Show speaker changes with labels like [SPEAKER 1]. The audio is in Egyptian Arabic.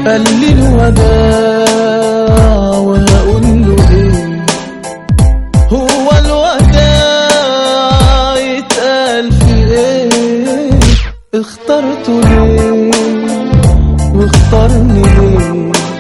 [SPEAKER 1] قال لي الوداع وهقول له ايه هو الوداع يتقال في ايه اخترته ليه واختارني ليه